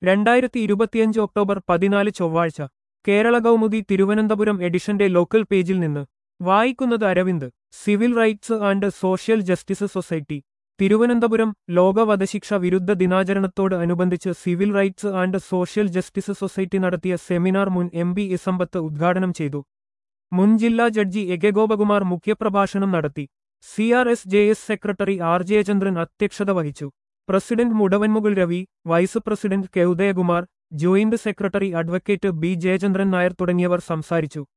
രണ്ടായിരത്തി ഇരുപത്തിയഞ്ച് ഒക്ടോബർ പതിനാല് ചൊവ്വാഴ്ച കേരള കൗമുദി തിരുവനന്തപുരം എഡിഷന്റെ ലോക്കൽ പേജിൽ നിന്ന് വായിക്കുന്നത് Aravind civil rights and social justice society Thiruvananthapuram ലോക വധശിക്ഷ വിരുദ്ധ ദിനാചരണത്തോട് അനുബന്ധിച്ച് civil rights and social justice society നടത്തിയ സെമിനാർ മുൻ എം ബി ഇസമ്പത്ത് ഉദ്ഘാടനം ചെയ്തു മുൻ ജില്ലാ ജഡ്ജി എകെ ഗോപകുമാർ മുഖ്യപ്രഭാഷണം നടത്തി C R S J S secretary R Jayachandran അധ്യക്ഷത വഹിച്ചു president Mudavanmukal Ravi vice president K Udayakumar joint secretary advocate B Jayachandran Nair തുടങ്ങിയവർ സംസാരിച്ചു